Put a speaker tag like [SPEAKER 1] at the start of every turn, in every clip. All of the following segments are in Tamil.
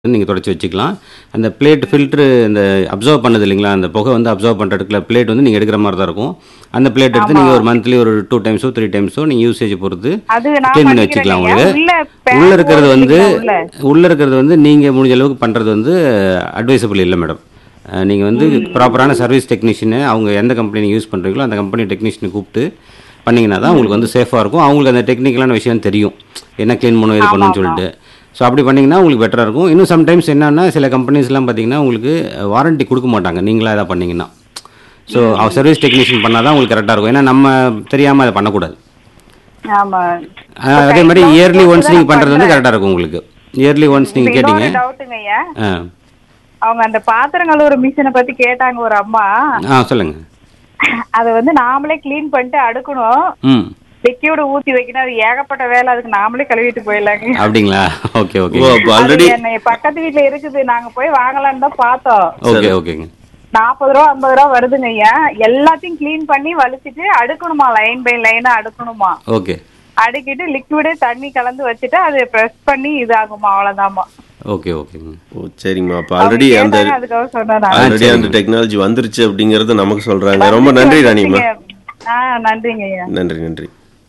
[SPEAKER 1] நீங்கள் தொடச்சி வச்சுக்கலாம் அந்த பிளேட் ஃபில்ட்ரு இந்த அப்சர்வ் பண்ணது இல்லைங்களா அந்த புகை வந்து அப்சர்வ் பண்ணுறதுக்குள்ள பிளேட் வந்து நீங்கள் எடுக்கிற மாதிரி தான் இருக்கும் அந்த பிளேட் எடுத்து நீங்கள் ஒரு மந்த்லி ஒரு டூ டைம்ஸோ த்ரீ டைம்ஸோ நீங்கள் யூசேஜ் பொறுத்து
[SPEAKER 2] அது நான்
[SPEAKER 1] க்ளீன் பண்ணி
[SPEAKER 2] பண்ணிக்கிறேன்
[SPEAKER 1] வச்சுக்கலாம்
[SPEAKER 2] ஐயா.
[SPEAKER 1] உங்களுக்கு
[SPEAKER 2] உள்ள pan
[SPEAKER 1] உள்ளே இருக்கிறது
[SPEAKER 2] போடுறது
[SPEAKER 1] வந்து
[SPEAKER 2] இல்லைங்களா உள்ள?
[SPEAKER 1] உள்ளே இருக்கிறது வந்து நீங்கள் முடிஞ்ச அளவுக்கு பண்ணுறது வந்து அட்வைசபிள் இல்லை மேடம் நீங்கள் வந்து ப்ராப்பரான சர்வீஸ் டெக்னீஷியனை அவங்க எந்த கம்பெனி யூஸ் பண்ணுறீங்களோ அந்த கம்பெனி டெக்னீஷியனை கூப்பிட்டு பண்ணிங்கன்னா தான் உங்களுக்கு வந்து சேஃபாக இருக்கும் அவங்களுக்கு அந்த டெக்னிக்கலான விஷயம் தெரியும் என்ன க்ளீன் பண்ணணும் இது பண்ணணும்னு சொல்லிட்டு ஸோ அப்படி பண்ணிங்கன்னா உங்களுக்கு பெட்டராக இருக்கும் இன்னும் சம்டைம்ஸ் என்னன்னா சில கம்பெனிஸ்லாம் பார்த்தீங்கன்னா உங்களுக்கு வாரண்டி கொடுக்க மாட்டாங்க நீங்களா எதாவது பண்ணீங்கன்னா ஸோ அவர் சர்வீஸ் டெக்னீஷியன் பண்ணால் தான் உங்களுக்கு கரெக்டாக இருக்கும் ஏன்னா நம்ம தெரியாமல் அதை பண்ணக்கூடாது
[SPEAKER 2] ஆமா
[SPEAKER 1] அஹ் அதே மாதிரி இயர்லி ஒன்ஸ் நீங்கள் பண்ணுறது வந்து கரெக்டாக இருக்கும் உங்களுக்கு இயர்லி ஒன்ஸ் நீங்கள் கேட்டீங்க
[SPEAKER 2] டவுட்டுங்க ஐயா
[SPEAKER 1] ஆ
[SPEAKER 2] அவங்க அந்த பாத்திரம் கழுவுற மிஷினை பத்தி கேட்டாங்க ஒரு அம்மா
[SPEAKER 1] ஆ சொல்லுங்கள்
[SPEAKER 2] அதை வந்து நாமளே க்ளீன் பண்ணிட்டு அடுக்கணும்
[SPEAKER 1] ம்
[SPEAKER 2] லிக்யூடு ஊத்தி வைக்கணும் அது ஏகப்பட்ட வேலை அதுக்கு நாமளே கழுவிட்டு போயிடலாங்க
[SPEAKER 1] அப்படிங்களா ஓகே ஓகே
[SPEAKER 3] ஓ அப்போ ஆல்ரெடி
[SPEAKER 2] அது என்னை பக்கத்து வீட்டுல இருக்குது நாங்க போய் வாங்கலாம்னு தான் பார்த்தோம்
[SPEAKER 1] ஓகே ஓகேங்க
[SPEAKER 2] நாற்பது ரூபா ஐம்பது ரூபா வருதுங்க ஐயா எல்லாத்தையும் க்ளீன் பண்ணி வலிச்சிட்டு அடுக்கணுமா லைன் பை லைனா அடுக்கணுமா
[SPEAKER 1] ஓகே
[SPEAKER 2] அடுக்கிட்டு லிக்விடே தண்ணி கலந்து வச்சுட்டு அது ப்ரெஸ் பண்ணி இதாகுமா அவ்வளவுதாம்மா
[SPEAKER 1] ஓகே ஓகேங்க
[SPEAKER 3] ஓ சரிங்கம்மா அப்போ ஆல்ரெடி அந்த
[SPEAKER 2] கேட்டாங்க, அதுக்காக சொன்னேன் நான்.
[SPEAKER 3] ஆல்ரெடி அந்த டெக்னாலஜி வந்துருச்சு அப்படிங்கறது நமக்கு சொல்றாங்க ரொம்ப நன்றி ராணிம்மா
[SPEAKER 2] ஆ நன்றிங்க ஐயா
[SPEAKER 3] நன்றி நன்றி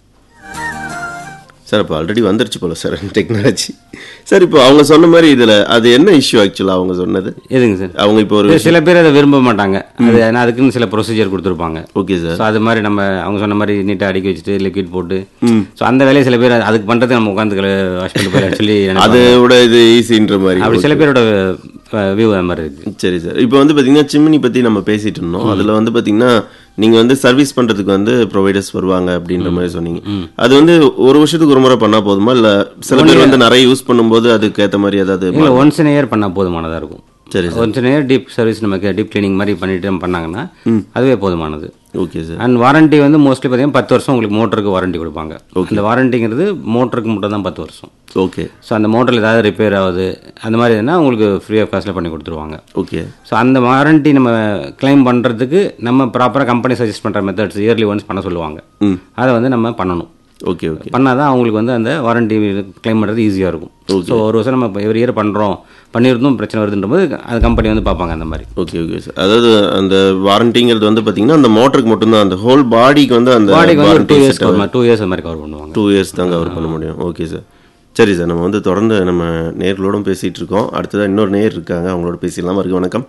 [SPEAKER 3] சார் இப்போ ஆல்ரெடி வந்துருச்சு போல சார் டெக்னாலஜி சார் இப்போ அவங்க சொன்ன மாதிரி இதுல அது என்ன இஷ்யூ ஆக்சுவலா அவங்க சொன்னது
[SPEAKER 1] எதுங்க சார்
[SPEAKER 3] அவங்க இப்போ ஒரு
[SPEAKER 1] சில பேர் அதை விரும்ப மாட்டாங்க அது ஏன்னா அதுக்குன்னு சில ப்ரொசீஜர் கொடுத்துருப்பாங்க
[SPEAKER 3] ஓகே சார்
[SPEAKER 1] ஸோ அது மாதிரி நம்ம அவங்க சொன்ன மாதிரி நீட்டாக அடுக்கி வச்சுட்டு லிக்விட் போட்டு ஸோ அந்த வேலையை சில பேர் அதுக்கு பண்ணுறதுக்கு நம்ம உட்காந்து வாஷ் பண்ணிட்டு போயிடலாம் சொல்லி நினைப்பாங்க.
[SPEAKER 3] அதை விட இது ஈஸின்ற மாதிரி
[SPEAKER 1] அப்படி சில பேரோட வியூ அது மாதிரி இருக்கு
[SPEAKER 3] சரி சார் இப்போ வந்து பார்த்தீங்கன்னா சிம்னி பற்றி நம்ம பேசிட்டு இருந்தோம் அதில் வந்து பார்த்தீங்கன்னா நீங்கள் வந்து சர்வீஸ் பண்ணுறதுக்கு வந்து ப்ரொவைடர்ஸ் வருவாங்க அப்படின்ற மாதிரி சொன்னீங்க அது வந்து ஒரு வருஷத்துக்கு ஒரு முறை பண்ணால் போதுமா இல்லை சில பேர் வந்து நிறைய யூஸ் பண்ணும்போது அதுக்கு ஏற்ற மாதிரி ஏதாவது
[SPEAKER 1] இல்லை ஒன்ஸ் இன் இயர் பண்ணால் போதுமானதாக இருக்கும்
[SPEAKER 3] சரி
[SPEAKER 1] once in year deep service நமக்கு டீப் கிளீனிங் மாதிரி பண்ணிட்டு நம்ம பண்ணாங்கன்னா அதுவே போதுமானது
[SPEAKER 3] ஓகே சார்
[SPEAKER 1] அண்ட் வாரண்டி வந்து மோஸ்ட்லி பார்த்தீங்கன்னா பத்து வருஷம் உங்களுக்கு மோட்டருக்கு வாரண்டி கொடுப்பாங்க இந்த வாரண்டிங்கிறது மோட்டருக்கு மட்டும் தான் பத்து வருஷம்
[SPEAKER 3] ஓகே
[SPEAKER 1] ஸோ அந்த மோட்டரில் ஏதாவது ரிப்பேர் ஆகுது அந்த மாதிரி எதுனா உங்களுக்கு ஃப்ரீ ஆஃப் காஸ்ட்டில் பண்ணி கொடுத்துருவாங்க
[SPEAKER 3] ஓகே
[SPEAKER 1] ஸோ அந்த வாரண்டி நம்ம கிளைம் பண்ணுறதுக்கு நம்ம ப்ராப்பராக கம்பெனி சஜஸ்ட் பண்ணுற மெத்தட்ஸ் இயர்லி ஒன்ஸ் பண்ண சொல்லுவாங்க
[SPEAKER 3] ம்
[SPEAKER 1] அதை வந்து நம்ம பண்ணணும்
[SPEAKER 3] ஓகே ஓகே
[SPEAKER 1] பண்ணால் தான் அவங்களுக்கு வந்து அந்த வாரண்டி கிளைம் பண்ணுறது ஈஸியாக இருக்கும் ஸோ ஒரு வருஷம் நம்ம எவ்ரி இயர் பண்ணுறோம் பண்ணியிருந்தோம் பிரச்சனை வருதுன்ற போது அது கம்பெனி வந்து பார்ப்பாங்க அந்த மாதிரி
[SPEAKER 3] ஓகே ஓகே சார் அதாவது அந்த வாரண்டிங்கிறது வந்து பார்த்தீங்கன்னா அந்த மோட்டருக்கு மட்டும்தான் அந்த ஹோல் பாடிக்கு வந்து அந்த
[SPEAKER 1] பாடிக்கு வந்து ஒரு two
[SPEAKER 3] warranty
[SPEAKER 1] years two years அந்த மாதிரி கவர் பண்ணுவாங்க
[SPEAKER 3] டூ இயர்ஸ் தான் கவர் பண்ண முடியும் ஓகே சார் சரி சார் நம்ம வந்து தொடர்ந்து நம்ம நேர்களோடும் பேசிகிட்டு இருக்கோம் அடுத்ததாக இன்னொரு நேர் இருக்காங்க அவங்களோட பேசிடலாம் இருக்கு வணக்கம்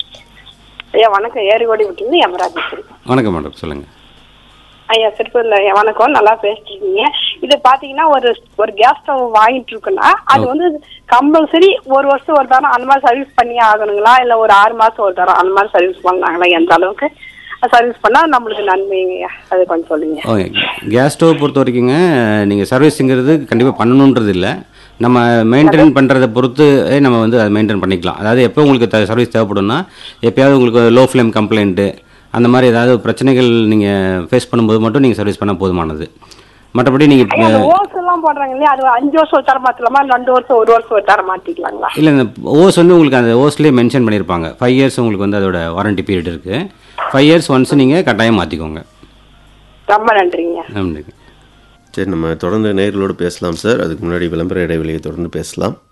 [SPEAKER 4] ஐயா வணக்கம் ஏரிகோடி விட்டுருந்து யமராஜேஸ்வரி
[SPEAKER 1] வணக்கம் மேடம் சொல்லுங்கள்
[SPEAKER 4] ஐயா திருப்பூர்ல ஐயா வணக்கம் நல்லா பேசிட்டு இருக்கீங்க இது பாத்தீங்கன்னா ஒரு ஒரு கேஸ் ஸ்டவ் வாங்கிட்டு இருக்கோம்னா அது வந்து கம்பல்சரி ஒரு வருஷம் ஒரு தரம் அந்த மாதிரி சர்வீஸ் பண்ணியே ஆகணுங்களா இல்ல ஒரு ஆறு மாசம் ஒரு தரம் அந்த மாதிரி சர்வீஸ் பண்ணாங்களா எந்த அளவுக்கு சர்வீஸ் பண்ணா நம்மளுக்கு நன்மைங்கய்யா அது கொஞ்சம் சொல்லுங்க
[SPEAKER 1] ஓகே கேஸ் ஸ்டவ் பொறுத்த வரைக்குங்க நீங்கள் சர்வீஸுங்கிறது கண்டிப்பாக பண்ணணுன்றது இல்லை நம்ம மெயின்டைன் பண்ணுறதை பொறுத்து நம்ம வந்து அதை மெயின்டைன் பண்ணிக்கலாம் அதாவது எப்போ உங்களுக்கு சர்வீஸ் தேவைப்படும்னா எப்பயாவது உங்களுக்கு லோ ஃப்ளேம் கம்ப்ளைண்ட்டு அந்த மாதிரி ஏதாவது பிரச்சனைகள் நீங்கள் ஃபேஸ் பண்ணும்போது மட்டும் நீங்கள் சர்வீஸ் பண்ணால் போதுமானது மற்றபடி
[SPEAKER 4] ஐயா
[SPEAKER 1] நீங்கள்
[SPEAKER 4] அந்த ஓஸ் எல்லாம் போடுறாங்க இல்லையா அது அஞ்சு வருஷம் ஒரு தரம் மாத்தலாமா ரெண்டு வருஷம் ஒரு வருஷம் ஒரு தரம் மாத்திக்கலாங்களா
[SPEAKER 1] இல்லை இந்த ஓஸ் வந்து உங்களுக்கு அந்த ஓஸ்லேயே மென்ஷன் பண்ணியிருப்பாங்க ஃபைவ் இயர்ஸ் உங்களுக்கு வந்து அதோட வாரண்டி பீரியட் இருக்குது ஃபைவ் இயர்ஸ் ஒன்ஸ் நீங்கள் கட்டாயம் மாற்றிக்கோங்க
[SPEAKER 4] ரொம்ப நன்றிங்க
[SPEAKER 1] நன்றி
[SPEAKER 3] சரி நம்ம தொடர்ந்து நேர்களோடு பேசலாம் சார் அதுக்கு முன்னாடி விளம்பர இடைவெளியை தொடர்ந்து பேசலாம்